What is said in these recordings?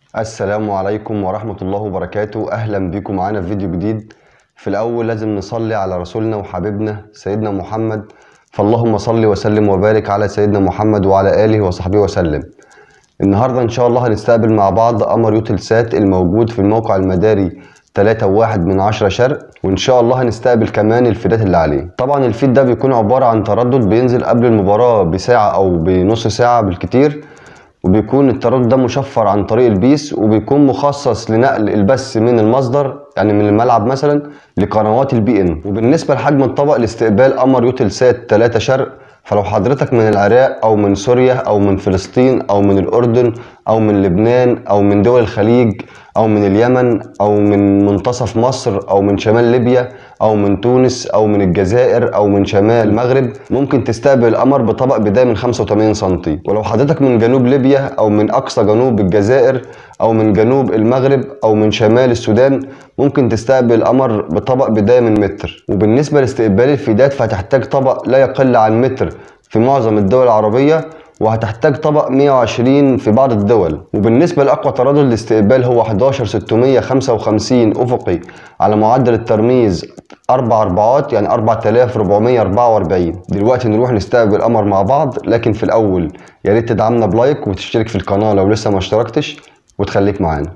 السلام عليكم ورحمة الله وبركاته أهلا بكم معانا في فيديو جديد في الأول لازم نصلي على رسولنا وحبيبنا سيدنا محمد فاللهم صل وسلم وبارك على سيدنا محمد وعلى آله وصحبه وسلم النهاردة إن شاء الله هنستقبل مع بعض قمر يوتلسات الموجود في الموقع المداري 3 وواحد من عشرة شرق وإن شاء الله هنستقبل كمان الفيدات اللي عليه طبعا الفيد ده بيكون عبارة عن تردد بينزل قبل المباراة بساعة أو بنص ساعة بالكتير وبيكون التردد ده مشفر عن طريق البيس وبيكون مخصص لنقل البث من المصدر يعني من الملعب مثلا لقنوات البي ان وبالنسبه لحجم الطبق لاستقبال قمر يوتلسات 3 شرق فلو حضرتك من العراق او من سوريا او من فلسطين او من الاردن او من لبنان او من دول الخليج او من اليمن او من منتصف مصر او من شمال ليبيا او من تونس او من الجزائر او من شمال المغرب ممكن تستقبل قمر بطبق بدايه من 85 سم ولو حضرتك من جنوب ليبيا او من اقصى جنوب الجزائر او من جنوب المغرب او من شمال السودان ممكن تستقبل قمر بطبق بدايه من متر وبالنسبه لاستقبال الفيدات فهتحتاج طبق لا يقل عن متر في معظم الدول العربيه وهتحتاج طبق 120 في بعض الدول وبالنسبة لأقوى تردد الاستقبال هو 11655 أفقي على معدل الترميز أربع أربعات يعني 4444 دلوقتي نروح نستقبل قمر مع بعض لكن في الأول يا ريت تدعمنا بلايك وتشترك في القناة لو لسه ما اشتركتش وتخليك معانا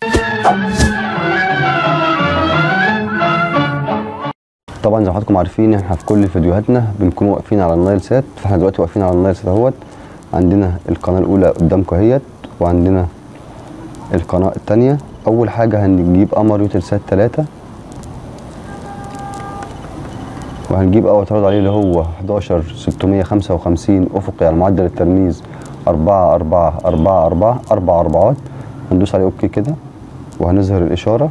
طبعا زي ما حضراتكم عارفين احنا في كل فيديوهاتنا بنكون واقفين على النايل سات فاحنا دلوقتي واقفين على النايل سات اهوت عندنا القناه الاولى قدامكم اهيت وعندنا القناه الثانيه اول حاجه هنجيب قمر يوتلسات 3 وهنجيب اول تردد عليه اللي هو 11655 افقي على معدل الترميز 4 4 4 4 4 اربعات هندوس عليه اوكي كده وهنظهر الاشاره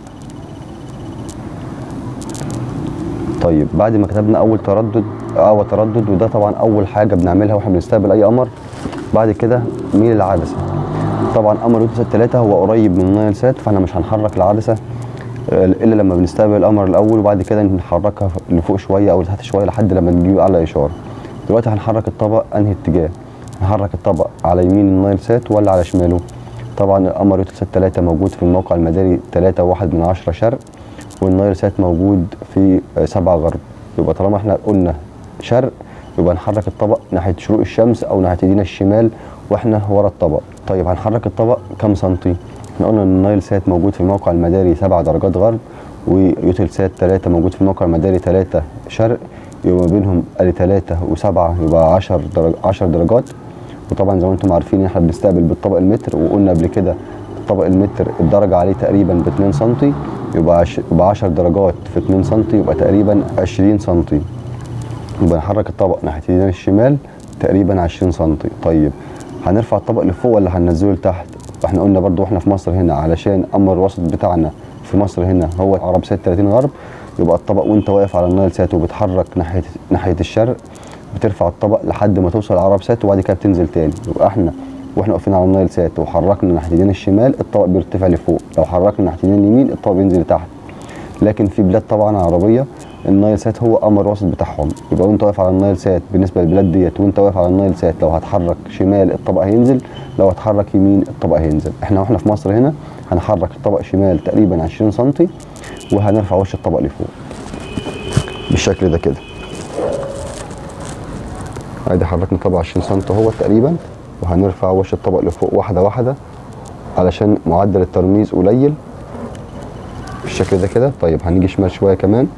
طيب بعد ما كتبنا اول تردد اول تردد وده طبعا اول حاجه بنعملها واحنا بنستقبل اي قمر بعد كده ميل العدسه طبعا قمر يوتسات 3 هو قريب من النايل سات فاحنا مش هنحرك العدسه الا لما بنستقبل القمر الاول وبعد كده نحركها لفوق شويه او لتحت شويه لحد لما نجيب اعلى اشاره دلوقتي هنحرك الطبق انهي اتجاه نحرك الطبق على يمين النايل سات ولا على شماله طبعا القمر يوتسات 3 موجود في الموقع المداري 3 واحد من عشرة شرق والنايل سات موجود في 7 غرب يبقى طالما احنا قلنا شرق يبقى نحرك الطبق ناحيه شروق الشمس او ناحيه ايدينا الشمال واحنا ورا الطبق طيب هنحرك الطبق كام سنتي احنا قلنا ان النايل سات موجود في الموقع المداري 7 درجات غرب ويوتل سات 3 موجود في الموقع المداري 3 شرق يبقى ما بينهم ادي 3 و7 يبقى 10 درج 10 درجات وطبعا زي ما انتم عارفين احنا بنستقبل بالطبق المتر وقلنا قبل كده طبق المتر الدرجه عليه تقريبا ب 2 سم يبقى يبقى 10 درجات في 2 سم يبقى تقريبا 20 سم يبقى نحرك الطبق ناحيه ايدينا الشمال تقريبا 20 سم طيب هنرفع الطبق لفوق ولا هننزله لتحت احنا قلنا برضو احنا في مصر هنا علشان امر الوسط بتاعنا في مصر هنا هو عرب سات 30 غرب يبقى الطبق وانت واقف على النايل سات وبتحرك ناحيه ناحيه الشرق بترفع الطبق لحد ما توصل عرب سات وبعد كده بتنزل تاني يبقى احنا واحنا واقفين على النايل سات وحركنا ناحيه ايدينا الشمال الطبق بيرتفع لفوق لو حركنا ناحيه ايدينا اليمين الطبق بينزل لتحت لكن في بلاد طبعا عربيه النايل سات هو قمر الوسط بتاعهم يبقى وانت واقف على النايل سات بالنسبه للبلاد ديت وانت واقف على النايل سات لو هتحرك شمال الطبق هينزل لو هتحرك يمين الطبق هينزل احنا واحنا في مصر هنا هنحرك الطبق شمال تقريبا 20 سم وهنرفع وش الطبق لفوق بالشكل ده كده ادي حركنا الطبق 20 سم اهو تقريبا وهنرفع وش الطبق لفوق واحده واحده علشان معدل الترميز قليل بالشكل ده كده طيب هنيجي شمال شويه كمان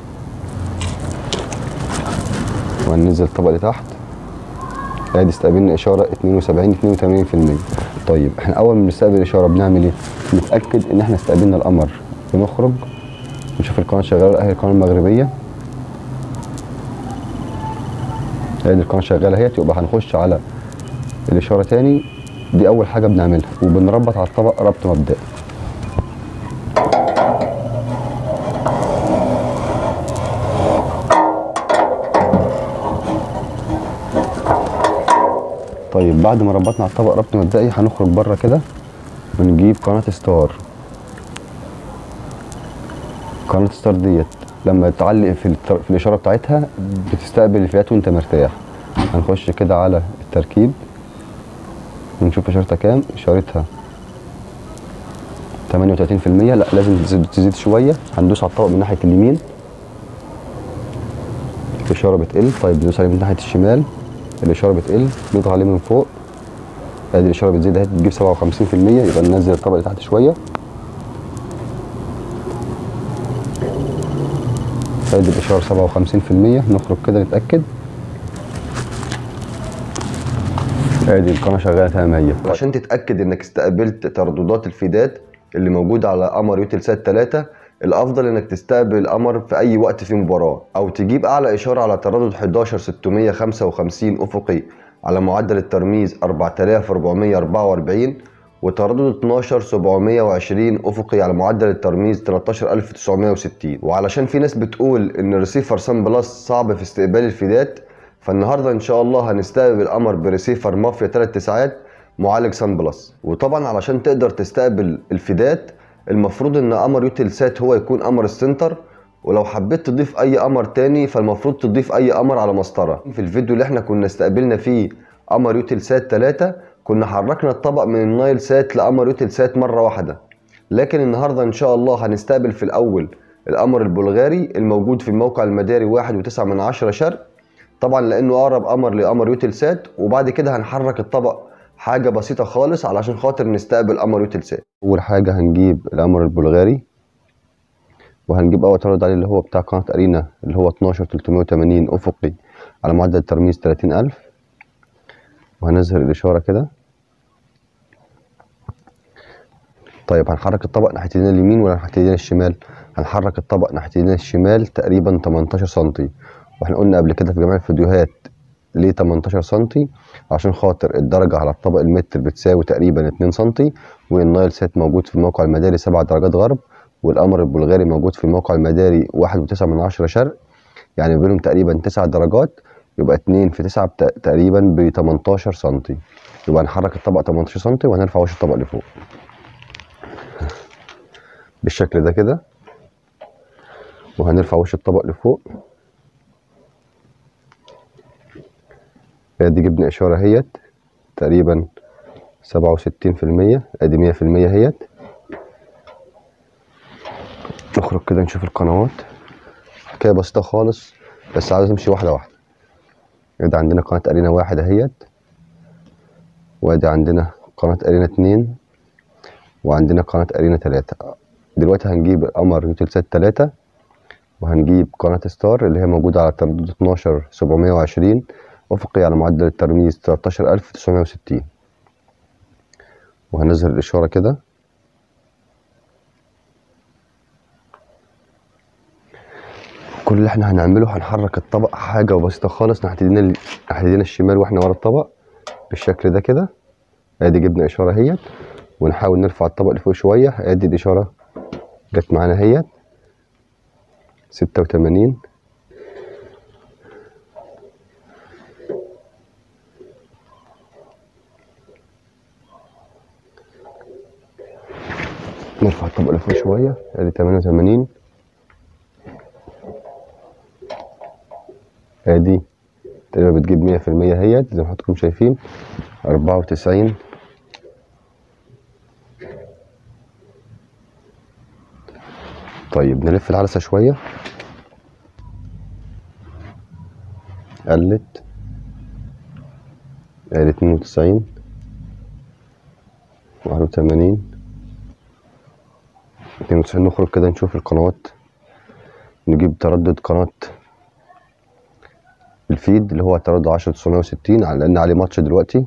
وهننزل الطبق لتحت ادي استقبلنا اشاره 72 82% طيب احنا اول ما بنستقبل اشاره بنعمل ايه نتاكد ان احنا استقبلنا القمر بنخرج نشوف القناه شغاله اهي القناه المغربيه ادي القناه شغاله اهيت يبقى هنخش على الاشاره تاني دي اول حاجه بنعملها وبنربط على الطبق ربط مبدئي طيب بعد ما ربطنا على الطبق ربط مبدئي هنخرج بره كده ونجيب قناه ستار قناه ستار ديت لما تعلق في, التر... في الاشاره بتاعتها بتستقبل الفئات وانت مرتاح هنخش كده على التركيب ونشوف اشارتها كام اشارتها 38% لا لازم تزيد, تزيد شويه هندوس على الطبق من ناحيه اليمين الاشاره بتقل طيب ندوس عليه من ناحيه الشمال الاشاره بتقل نضغط عليه من فوق ادي الاشاره بتزيد اهي بتجيب 57% يبقى ننزل الطبق اللي تحت شويه ادي الاشاره 57% نخرج كده نتاكد ادي القناه شغاله تمام هي عشان تتاكد انك استقبلت ترددات الفيدات اللي موجوده على قمر يوتل سات 3 الافضل انك تستقبل القمر في اي وقت في مباراه او تجيب اعلى اشاره على تردد 11655 افقي على معدل الترميز 4444 وتردد 12720 افقي على معدل الترميز 13960 وعلشان في ناس بتقول ان الريسيفر سان بلس صعب في استقبال الفيدات فالنهارده ان شاء الله هنستقبل القمر بريسيفر مافيا 3 تسعات معالج سان بلس وطبعا علشان تقدر تستقبل الفيدات المفروض ان قمر يوتل سات هو يكون قمر السنتر ولو حبيت تضيف اي قمر تاني فالمفروض تضيف اي قمر على مسطره في الفيديو اللي احنا كنا استقبلنا فيه قمر يوتل سات 3 كنا حركنا الطبق من النايل سات لقمر يوتل سات مره واحده لكن النهارده ان شاء الله هنستقبل في الاول القمر البلغاري الموجود في الموقع المداري 1.9 من عشرة شرق طبعا لانه اقرب قمر لقمر يوتل سات وبعد كده هنحرك الطبق حاجه بسيطه خالص علشان خاطر نستقبل قمر يوتل سات اول حاجه هنجيب القمر البلغاري وهنجيب اول تردد عليه اللي هو بتاع قناه ارينا اللي هو 12380 افقي على معدل الترميز 30000 وهنظهر الاشاره كده طيب هنحرك الطبق ناحيه ايدينا اليمين ولا ناحيه ايدينا الشمال هنحرك الطبق ناحيه ايدينا الشمال تقريبا 18 سنتي واحنا قلنا قبل كده في جميع الفيديوهات ليه 18 سنتي عشان خاطر الدرجة على الطبق المتر بتساوي تقريبا 2 سنتي والنايل سات موجود في الموقع المداري 7 درجات غرب والقمر البلغاري موجود في الموقع المداري 1.9 من عشرة شرق يعني بينهم تقريبا 9 درجات يبقى 2 في 9 تقريبا ب 18 سنتي يبقى هنحرك الطبق 18 سنتي وهنرفع وش الطبق لفوق بالشكل ده كده وهنرفع وش الطبق لفوق ادي جبنا اشاره اهيت تقريبا سبعة وستين في المية ادي مية في المية اهيت نخرج كده نشوف القنوات حكاية بسيطة خالص بس عايز امشي واحدة واحدة ادي عندنا قناة ارينا واحد اهيت وادي عندنا قناة ارينا اتنين وعندنا قناة ارينا تلاتة دلوقتي هنجيب قمر يوتيل سات تلاتة وهنجيب قناة ستار اللي هي موجودة على تردد 12 720 أفقي على معدل الترميز 13960 وهنظهر الإشارة كده كل اللي احنا هنعمله هنحرك الطبق حاجة بسيطة خالص ناحية ايدينا ناحية ايدينا الشمال واحنا ورا الطبق بالشكل ده كده ادي جبنا إشارة اهيت ونحاول نرفع الطبق لفوق شوية ادي الإشارة جت معانا اهيت ستة وتمانين نرفع الطبق لفوق شوية ادي تمانية وتمانين ادي تقريبا بتجيب مية في المية اهيت زي ما حضراتكم شايفين أربعة وتسعين طيب نلف العدسة شوية قلت ادي اتنين وتسعين واحد وتمانين اتنين وتسعين نخرج كده نشوف القنوات نجيب تردد قناة الفيد اللي هو تردد عشرة تسعمية وستين على لأن عليه ماتش دلوقتي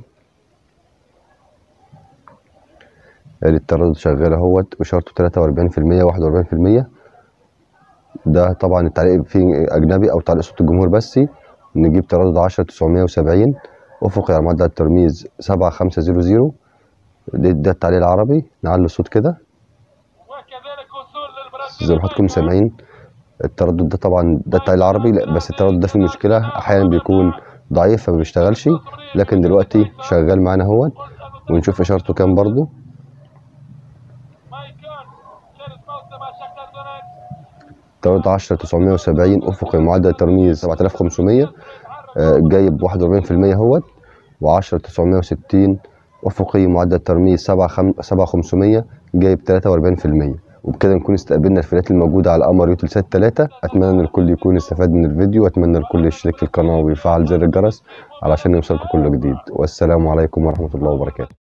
ادي التردد شغال اهوت وشرطه تلاتة وأربعين في المية واحد وأربعين في المية ده طبعا التعليق فيه أجنبي أو تعليق صوت الجمهور بسي نجيب تردد عشرة تسعمية وسبعين أفقي على معدل الترميز سبعة خمسة زيرو زيرو ده, ده التعليق العربي نعلي الصوت كده وكذلك وصول للبرازيل زي ما حضراتكم سامعين التردد ده طبعا ده التعليق العربي لا، بس التردد ده فيه مشكلة أحيانا بيكون ضعيف فما بيشتغلش لكن دلوقتي شغال معانا اهوت ونشوف إشارته كام برضو مايكل شرس موسم مع شختار دونيتسك تردد عشرة تسعمية وسبعين أفقي معدل الترميز سبعة آلاف خمسمية جايب واحد وأربعين في المية اهوت وعشرة تسعمية وستين افقي معدل ترميز 7500 جايب 43% وبكده نكون استقبلنا الفئات الموجوده على قمر يوتل سات 3 اتمنى ان الكل يكون استفاد من الفيديو واتمنى الكل يشترك في القناه ويفعل زر الجرس علشان يوصلكم كل جديد والسلام عليكم ورحمه الله وبركاته